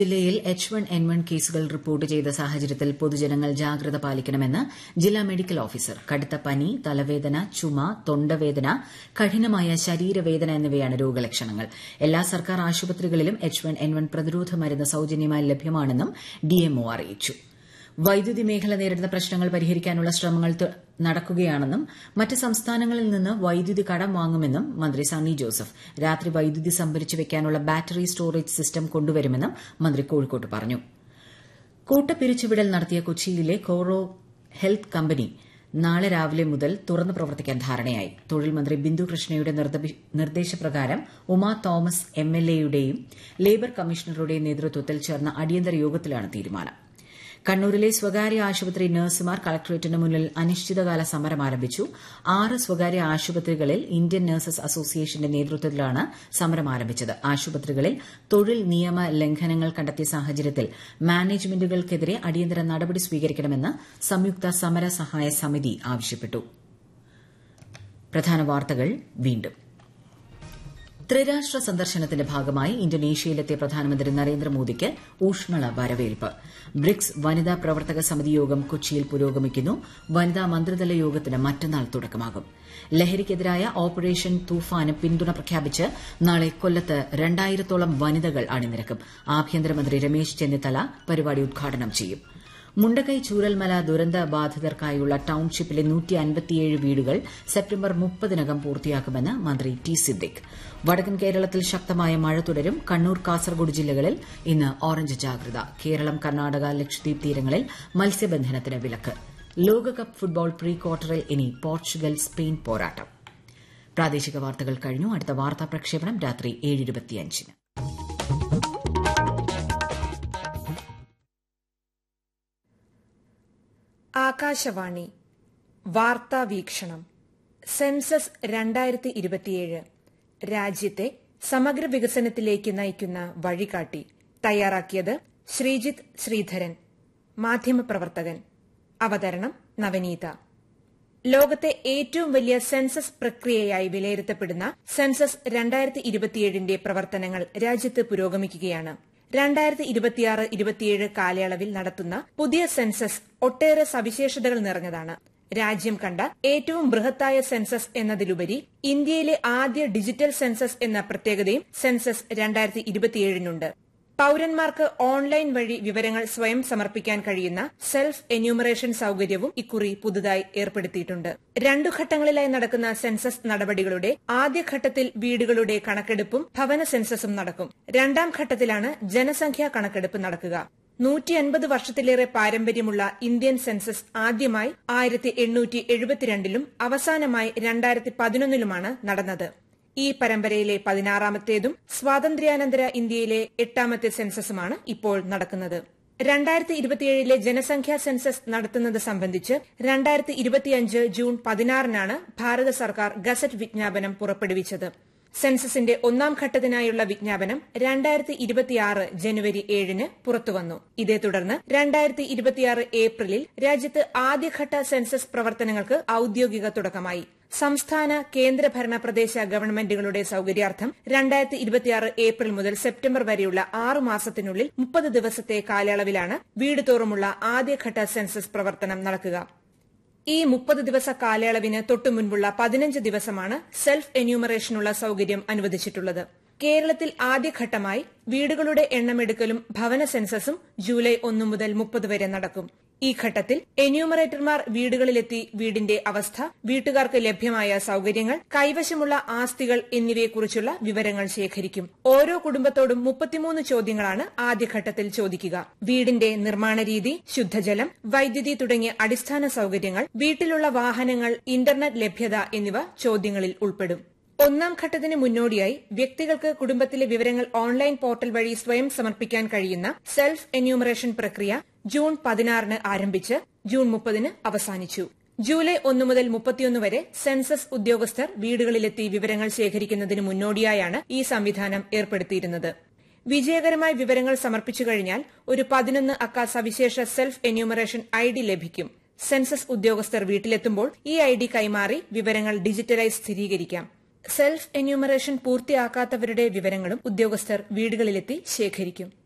ജില്ലയിൽ H one N one കേസുകൾ report ചെയ്ത സാഹചര്യത്തിൽ പൊതുജനങ്ങൾ ജാഗ്രത പാലിക്കണമെന്ന് ജില്ലാ മെഡിക്കൽ ഓഫീസർ കടുത്ത പനി തലവേദന ചുമ തൊണ്ടവേദന കഠിനമായ ശരീരവേദന എന്നിവയാണ് രോഗലക്ഷണങ്ങൾ എല്ലാ സർക്കാർ ആശുപത്രികളിലും എച്ച് വൺ എൻ വൺ പ്രതിരോധ മരുന്ന് സൌജന്യമായി ലഭ്യമാണെന്നും ഡിഎംഒ അറിയിച്ചു വൈദ്യുതി മേഖല നേരിടുന്ന പ്രശ്നങ്ങൾ പരിഹരിക്കാനുള്ള ശ്രമങ്ങൾ നടക്കുകയാണെന്നും മറ്റ് സംസ്ഥാനങ്ങളിൽ നിന്ന് വൈദ്യുതി കടം വാങ്ങുമെന്നും മന്ത്രി സണ്ണി ജോസഫ് രാത്രി വൈദ്യുതി സംഭരിച്ചു വയ്ക്കാനുള്ള ബാറ്ററി സ്റ്റോറേജ് സിസ്റ്റം കൊണ്ടുവരുമെന്നും മന്ത്രി കോഴിക്കോട്ട് പറഞ്ഞു കൂട്ടപ്പിരിച്ചുവിടൽ നടത്തിയ കൊച്ചിയിലെ കോറോ ഹെൽത്ത് കമ്പനി നാളെ രാവിലെ മുതൽ തുറന്നു പ്രവർത്തിക്കാൻ ധാരണയായി തൊഴിൽ മന്ത്രി ബിന്ദു കൃഷ്ണയുടെ നിർദ്ദേശപ്രകാരം ഉമാ തോമസ് എംഎൽഎയുടെയും ലേബർ കമ്മീഷണറുടെയും നേതൃത്വത്തിൽ ചേർന്ന അടിയന്തര യോഗത്തിലാണ് തീരുമാനം കണ്ണൂരിലെ സ്വകാര്യ ആശുപത്രി നഴ്സുമാർ കളക്ടറേറ്റിന് മുന്നിൽ അനിശ്ചിതകാല സമരം ആരംഭിച്ചു ആറ് സ്വകാര്യ ആശുപത്രികളിൽ ഇന്ത്യൻ നഴ്സസ് അസോസിയേഷന്റെ നേതൃത്വത്തിലാണ് സമരം ആരംഭിച്ചത് ആശുപത്രികളിൽ തൊഴിൽ നിയമ ലംഘനങ്ങൾ കണ്ടെത്തിയ സാഹചര്യത്തിൽ മാനേജ്മെന്റുകൾക്കെതിരെ അടിയന്തര നടപടി സ്വീകരിക്കണമെന്ന് സംയുക്ത സമര സഹായ സമിതി ആവശ്യപ്പെട്ടു പ്രധാന വാർത്തകൾ വീണ്ടും ത്രിരാഷ്ട്ര സന്ദർശനത്തിന്റെ ഭാഗമായി ഇന്തോനേഷ്യയിലെത്തിയ പ്രധാനമന്ത്രി നരേന്ദ്രമോദിക്ക് ഊഷ്മള വരവേൽപ്പ് ബ്രിക്സ് വനിതാ പ്രവർത്തക സമിതി യോഗം കൊച്ചിയിൽ പുരോഗമിക്കുന്നു വനിതാ മന്ത്രിതല യോഗത്തിന് മറ്റന്നാൾ തുടക്കമാകും ലഹരിക്കെതിരായ ഓപ്പറേഷൻ തൂഫാന് പിന്തുണ പ്രഖ്യാപിച്ച് നാളെ കൊല്ലത്ത് രണ്ടായിരത്തോളം വനിതകൾ അണിനിരക്കും ആഭ്യന്തരമന്ത്രി രമേശ് ചെന്നിത്തല പരിപാടി ഉദ്ഘാടനം ചെയ്യും മുണ്ടക്കൈ ചൂരൽമല ദുരന്ത ബാധിതർക്കായുള്ള ടൌൺഷിപ്പിലെ വീടുകൾ സെപ്റ്റംബർ മുപ്പതിനകം പൂർത്തിയാക്കുമെന്ന് മന്ത്രി ടി സിദ്ദിഖ് വടക്കൻ കേരളത്തിൽ ശക്തമായ മഴ തുടരും കണ്ണൂർ കാസർഗോഡ് ജില്ലകളിൽ ഇന്ന് ഓറഞ്ച് ജാഗ്രത കേരളം കർണാടക ലക്ഷദ്വീപ് തീരങ്ങളിൽ മത്സ്യബന്ധനത്തിന് വിലക്ക് ലോകകപ്പ് ഫുട്ബോൾ പ്രീ ക്വാർട്ടറിൽ ഇനി പോർച്ചുഗൽ സ്പെയിൻ പോരാട്ടം പ്രാദേശിക വാർത്തകൾ കഴിഞ്ഞു അടുത്ത വാർത്താ പ്രക്ഷേപണം രാത്രി ഏഴ് ഇരുപത്തിയഞ്ചിന് ആകാശവാണി വാർത്താ വീക്ഷണം സെൻസസ് രണ്ടായിരത്തി ഇരുപത്തിയേഴ് രാജ്യത്തെ സമഗ്ര വികസനത്തിലേക്ക് നയിക്കുന്ന വഴികാട്ടി തയ്യാറാക്കിയത് ശ്രീജിത്ത് ശ്രീധരൻ മാധ്യമപ്രവർത്തകൻ അവതരണം നവനീത ലോകത്തെ ഏറ്റവും വലിയ സെൻസസ് പ്രക്രിയയായി വിലയിരുത്തപ്പെടുന്ന സെൻസസ് രണ്ടായിരത്തി ഇരുപത്തിയേഴിന്റെ പ്രവർത്തനങ്ങൾ രാജ്യത്ത് പുരോഗമിക്കുകയാണ് രണ്ടായിരത്തി ഇരുപത്തിയാറ് ഇരുപത്തിയേഴ് കാലയളവിൽ നടത്തുന്ന പുതിയ സെൻസസ് ഒട്ടേറെ സവിശേഷതകൾ നിറഞ്ഞതാണ് രാജ്യം കണ്ട ഏറ്റവും ബൃഹത്തായ സെൻസസ് എന്നതിലുപരി ഇന്ത്യയിലെ ആദ്യ ഡിജിറ്റൽ സെൻസസ് എന്ന പ്രത്യേകതയും സെൻസസ് രണ്ടായിരത്തി ഇരുപത്തിയേഴിനുണ്ട് പൌരന്മാർക്ക് ഓൺലൈൻ വഴി വിവരങ്ങൾ സ്വയം സമർപ്പിക്കാൻ കഴിയുന്ന സെൽഫ് എന്യൂമറേഷൻ സൌകര്യവും ഇക്കുറി പുതുതായി ഏർപ്പെടുത്തിയിട്ടുണ്ട് രണ്ടു ഘട്ടങ്ങളിലായി നടക്കുന്ന സെൻസസ് നടപടികളുടെ ആദ്യഘട്ടത്തിൽ വീടുകളുടെ കണക്കെടുപ്പും ഭവന സെൻസസും നടക്കും രണ്ടാം ഘട്ടത്തിലാണ് ജനസംഖ്യാ കണക്കെടുപ്പ് നടക്കുക നൂറ്റി അൻപത് വർഷത്തിലേറെ പാരമ്പര്യമുള്ള ഇന്ത്യൻ സെൻസസ് ആദ്യമായി ആയിരത്തി എണ്ണൂറ്റി എഴുപത്തിരണ്ടിലും അവസാനമായി രണ്ടായിരത്തി പതിനൊന്നിലുമാണ് നടന്നത് ഈ പരമ്പരയിലെ പതിനാറാമത്തേതും സ്വാതന്ത്ര്യാനന്തര ഇന്ത്യയിലെ എട്ടാമത്തെ സെൻസസുമാണ് ഇപ്പോൾ നടക്കുന്നത് രണ്ടായിരത്തി ഇരുപത്തിയേഴിലെ ജനസംഖ്യാ സെൻസസ് നടത്തുന്നത് സംബന്ധിച്ച് രണ്ടായിരത്തി ഇരുപത്തിയഞ്ച് ജൂൺ പതിനാറിനാണ് ഭാരത സർക്കാർ ഗസറ്റ് വിജ്ഞാപനം പുറപ്പെടുവിച്ചത് സെൻസസിന്റെ ഒന്നാം ഘട്ടത്തിനായുള്ള വിജ്ഞാപനം രണ്ടായിരത്തി ഇരുപത്തിയാറ് ജനുവരി ഏഴിന് പുറത്തുവന്നു ഇതേ തുടർന്ന് രണ്ടായിരത്തി ഇരുപത്തിയാറ് ഏപ്രിലിൽ രാജ്യത്ത് ആദ്യഘട്ട സെൻസസ് പ്രവർത്തനങ്ങൾക്ക് ഔദ്യോഗിക തുടക്കമായി സംസ്ഥാന കേന്ദ്രഭരണ പ്രദേശ ഗവൺമെന്റുകളുടെ സൌകര്യാർത്ഥം രണ്ടായിരത്തി ഇരുപത്തിയാറ് ഏപ്രിൽ മുതൽ സെപ്റ്റംബർ വരെയുള്ള ആറു മാസത്തിനുള്ളിൽ മുപ്പത് ദിവസത്തെ കാലയളവിലാണ് വീട് തോറുമുള്ള ആദ്യഘട്ട സെൻസസ് പ്രവർത്തനം നടക്കുക ഈ മുപ്പത് ദിവസ കാലയളവിന് തൊട്ടുമുൻപുള്ള പതിനഞ്ച് ദിവസമാണ് സെൽഫ് എന്യൂമറേഷനുള്ള സൌകര്യം അനുവദിച്ചിട്ടുള്ളത് കേരളത്തിൽ ആദ്യഘട്ടമായി വീടുകളുടെ എണ്ണമെടുക്കലും ഭവന സെൻസസും ജൂലൈ ഒന്നു മുതൽ മുപ്പത് വരെ നടക്കും ഈ ഘട്ടത്തിൽ എന്യൂമറേറ്റർമാർ വീടുകളിലെത്തി വീടിന്റെ അവസ്ഥ വീട്ടുകാർക്ക് ലഭ്യമായ സൌകര്യങ്ങൾ കൈവശമുള്ള ആസ്തികൾ എന്നിവയെക്കുറിച്ചുള്ള വിവരങ്ങൾ ശേഖരിക്കും ഓരോ കുടുംബത്തോടും മുപ്പത്തിമൂന്ന് ചോദ്യങ്ങളാണ് ആദ്യഘട്ടത്തിൽ ചോദിക്കുക വീടിന്റെ നിർമ്മാണ രീതി ശുദ്ധജലം വൈദ്യുതി തുടങ്ങിയ അടിസ്ഥാന സൌകര്യങ്ങൾ വീട്ടിലുള്ള വാഹനങ്ങൾ ഇന്റർനെറ്റ് ലഭ്യത എന്നിവ ചോദ്യങ്ങളിൽ ഉൾപ്പെടും ഒന്നാം ഘട്ടത്തിന് മുന്നോടിയായി വ്യക്തികൾക്ക് കുടുംബത്തിലെ വിവരങ്ങൾ ഓൺലൈൻ പോർട്ടൽ വഴി സ്വയം സമർപ്പിക്കാൻ കഴിയുന്ന സെൽഫ് എന്യൂമറേഷൻ പ്രക്രിയ ജൂൺ പതിനാറിന് ആരംഭിച്ച് ജൂൺ മുപ്പതിന് അവസാനിച്ചു ജൂലൈ ഒന്ന് മുതൽ മുപ്പത്തിയൊന്ന് വരെ സെൻസസ് ഉദ്യോഗസ്ഥർ വീടുകളിലെത്തി വിവരങ്ങൾ ശേഖരിക്കുന്നതിന് മുന്നോടിയായാണ് ഈ സംവിധാനം ഏർപ്പെടുത്തിയിരുന്നത് വിജയകരമായി വിവരങ്ങൾ സമർപ്പിച്ചു കഴിഞ്ഞാൽ ഒരു പതിനൊന്ന് അക്ക സവിശേഷ സെൽഫ് എന്യൂമറേഷൻ ഐ ഡി ലഭിക്കും സെൻസസ് ഉദ്യോഗസ്ഥർ വീട്ടിലെത്തുമ്പോൾ ഈ ഐ ഡി കൈമാറി വിവരങ്ങൾ ഡിജിറ്റലൈസ് സ്ഥിരീകരിക്കാം സെൽഫ് എന്യൂമറേഷൻ പൂർത്തിയാക്കാത്തവരുടെ വിവരങ്ങളും ഉദ്യോഗസ്ഥർ വീടുകളിലെത്തി ശേഖരിക്കും